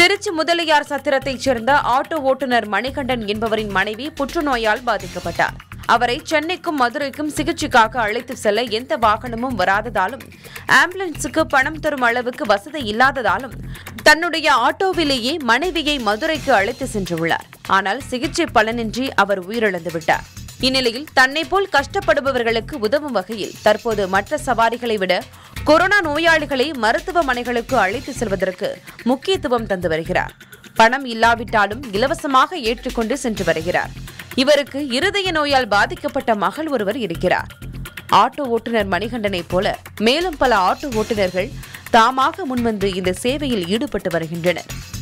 திருச்சி முதலியார் சத்திரத்தைச் சேர்ந்த ஆட்டோ ஓட்டுநர் மணிகண்டன் என்பவரின் மனைவி புற்றுநோயால் பாதிக்கப்பட்டார் அவரை சென்னைக்கும் மதுரைக்கும் சிகிச்சைக்காக அழைத்து செல்ல எந்த வாகனமும் வராததாலும் ஆம்புலன்ஸுக்கு பணம் தரும் அளவுக்கு வசதி இல்லாததாலும் தன்னுடைய ஆட்டோவிலேயே மனைவியை மதுரைக்கு அழைத்து சென்றுள்ளார் ஆனால் சிகிச்சை பலனின்றி அவர் உயிரிழந்து விட்டார் இந்நிலையில் தன்னை போல் கஷ்டப்படுபவர்களுக்கு உதவும் வகையில் தற்போது மற்ற சவாரிகளை விட கொரோனா நோயாளிகளை மருத்துவமனைகளுக்கு அழைத்து செல்வதற்கு முக்கியத்துவம் தந்து வருகிறார் பணம் இல்லாவிட்டாலும் இலவசமாக ஏற்றுக்கொண்டு சென்று வருகிறார் இவருக்கு இருதய நோயால் பாதிக்கப்பட்ட மகள் ஒருவர் இருக்கிறார் ஆட்டோ ஓட்டுநர் மணிகண்டனைப் போல மேலும் பல ஆட்டோ ஓட்டுநர்கள் தாமாக முன்வந்து இந்த சேவையில் ஈடுபட்டு வருகின்றனர்